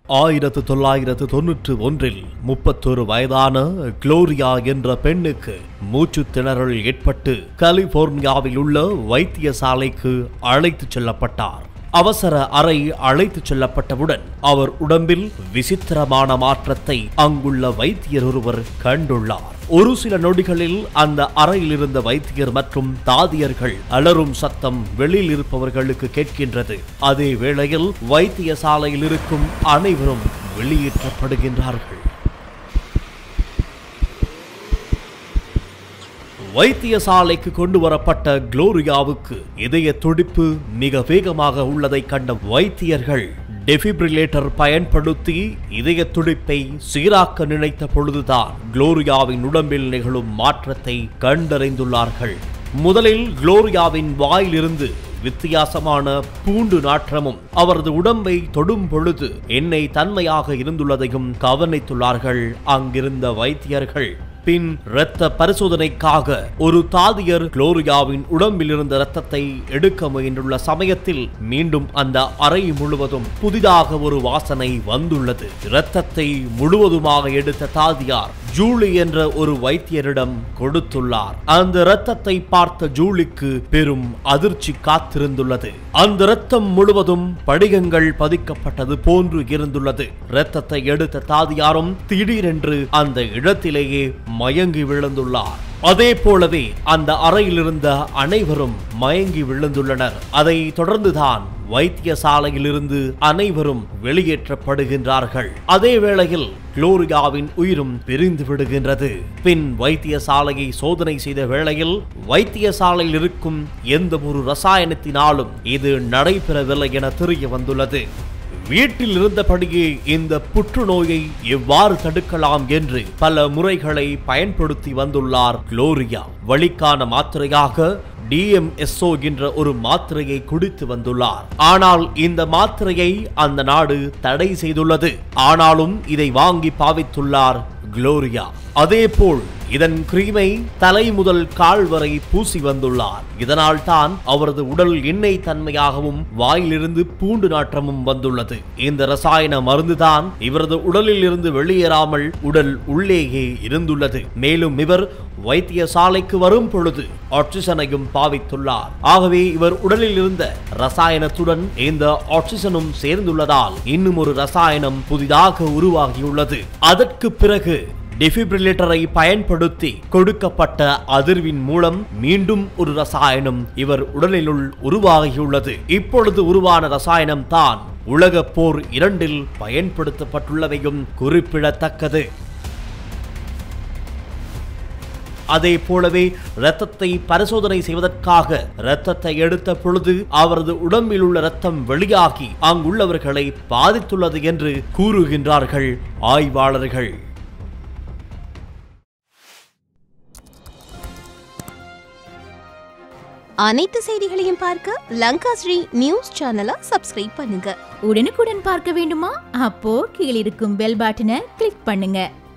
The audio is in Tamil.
ஆயிரத்து தொள்ளாயிரத்து தொன்னூற்று ஒன்றில் முப்பத்தொரு வயதான குளோரியா என்ற பெண்ணுக்கு மூச்சுத் திணறல் ஏற்பட்டு கலிபோர்னியாவில் உள்ள வைத்தியசாலைக்கு அழைத்துச் செல்லப்பட்டார் அவசர அறை அழைத்துச் செல்லப்பட்டவுடன் அவர் உடம்பில் விசித்திரமான மாற்றத்தை அங்குள்ள வைத்தியர் ஒருவர் கண்டுள்ளார் ஒரு சில நொடிகளில் அந்த அறையில் இருந்த வைத்தியர் மற்றும் தாதியர்கள் அலறும் சத்தம் வெளியில் இருப்பவர்களுக்கு கேட்கின்றது அதே வேளையில் வைத்தியசாலையில் இருக்கும் அனைவரும் வெளியேற்றப்படுகின்றார்கள் வைத்தியசாலைக்கு கொண்டு வரப்பட்ட குளோரியாவுக்கு இதய துடிப்பு மிக வேகமாக உள்ளதை கண்ட வைத்தியர்கள் டெஃபிபிரிலேட்டர் பயன்படுத்தி இதய துடிப்பை சீராக்க நினைத்த பொழுதுதான் குளோரியாவின் உடம்பில் நிகழும் மாற்றத்தை கண்டறிந்துள்ளார்கள் முதலில் குளோரியாவின் வாயிலிருந்து வித்தியாசமான பூண்டு நாற்றமும் அவரது உடம்பை தொடும் பொழுது எண்ணெய் தன்மையாக இருந்துள்ளதையும் கவனித்துள்ளார்கள் அங்கிருந்த வைத்தியர்கள் பின் இரத்த பரிசோதனைக்காக ஒரு தாதியர் குளோரியாவின் உடம்பில் இருந்த இரத்தத்தை எடுக்க முயன்றுள்ள சமயத்தில் மீண்டும் அந்த அறை முழுவதும் புதிதாக ஒரு வாசனை வந்துள்ளது இரத்தத்தை முழுவதுமாக எடுத்த தாதியார் ஜூலி என்ற ஒரு வைத்தியரிடம் கொடுத்துள்ளார் அந்த இரத்தத்தை பார்த்த ஜூலிக்கு பெரும் அதிர்ச்சி காத்திருந்துள்ளது அந்த இரத்தம் முழுவதும் படிகங்கள் பதிக்கப்பட்டது போன்று இருந்துள்ளது இரத்தத்தை எடுத்த தாதியாரும் திடீரென்று அந்த இடத்திலேயே மயங்கி விழுந்துள்ளார் அதே போலவே அந்த அறையில் இருந்த அனைவரும் மயங்கி விழுந்துள்ளனர் அதை தொடர்ந்துதான் வைத்தியசாலையிலிருந்து அனைவரும் வெளியேற்றப்படுகின்றார்கள் அதே வேளையில் குளோரியாவின் உயிரும் பிரிந்து விடுகின்றது பின் வைத்தியசாலையை சோதனை செய்த வேளையில் வைத்தியசாலையில் இருக்கும் எந்த ஒரு ரசாயனத்தினாலும் இது நடைபெறவில்லை என தெரிய வந்துள்ளது வீட்டில் இருந்தபடியே இந்த புற்றுநோயை எவ்வாறு தடுக்கலாம் என்று பல முறைகளை பயன்படுத்தி வந்துள்ளார் குளோரியா வழிக்கான மாத்திரையாக டிஎம்எஸ்ஓ என்ற ஒரு மாத்திரையை குடித்து வந்துள்ளார் ஆனால் இந்த மாத்திரையை அந்த நாடு தடை செய்துள்ளது ஆனாலும் இதை வாங்கி பாவித்துள்ளார் குளோரியா அதேபோல் இதன் கிரீமை தலை முதல் கால் வரை பூசி வந்துள்ளார் இதனால் தான் அவரது உடல் எண்ணெய் தன்மையாகவும் வாயிலிருந்து பூண்டு நாற்றமும் வந்துள்ளது இந்த ரசாயன மருந்துதான் இவரது உடலில் இருந்து வெளியேறாமல் உடல் உள்ளேயே இருந்துள்ளது மேலும் இவர் வைத்தியசாலைக்கு வரும் பொழுது ஆக்சிஜனையும் பாவித்துள்ளார் ஆகவே இவர் உடலில் இருந்த ரசாயனத்துடன் இந்த ஆக்சிஜனும் சேர்ந்துள்ளதால் இன்னும் ஒரு ரசாயனம் புதிதாக உருவாகியுள்ளது அதற்கு பிறகு டெஃபிபிரிலேட்டரை பயன்படுத்தி கொடுக்கப்பட்ட அதிர்வின் மூலம் மீண்டும் ஒரு ரசாயனம் இவர் உடலினுள் உருவாகியுள்ளது இப்பொழுது உருவான ரசாயனம் தான் உலக போர் இரண்டில் பயன்படுத்தப்பட்டுள்ளவையும் குறிப்பிடத்தக்கது அதே போலவே இரத்தத்தை பரிசோதனை செய்வதற்காக இரத்தத்தை எடுத்த பொழுது அவரது உடம்பில் உள்ள இரத்தம் வெளியாகி அங்குள்ளவர்களை பாதித்துள்ளது என்று கூறுகின்றார்கள் ஆய்வாளர்கள் அனைத்து செய்திகளையும் பார்க்க லங்கா ஸ்ரீ நியூஸ் சேனலை சப்ஸ்கிரைப் பண்ணுங்க உடனுக்குடன் பார்க்க வேண்டுமா அப்போ கீழிருக்கும் பெல் பட்டனை கிளிக் பண்ணுங்க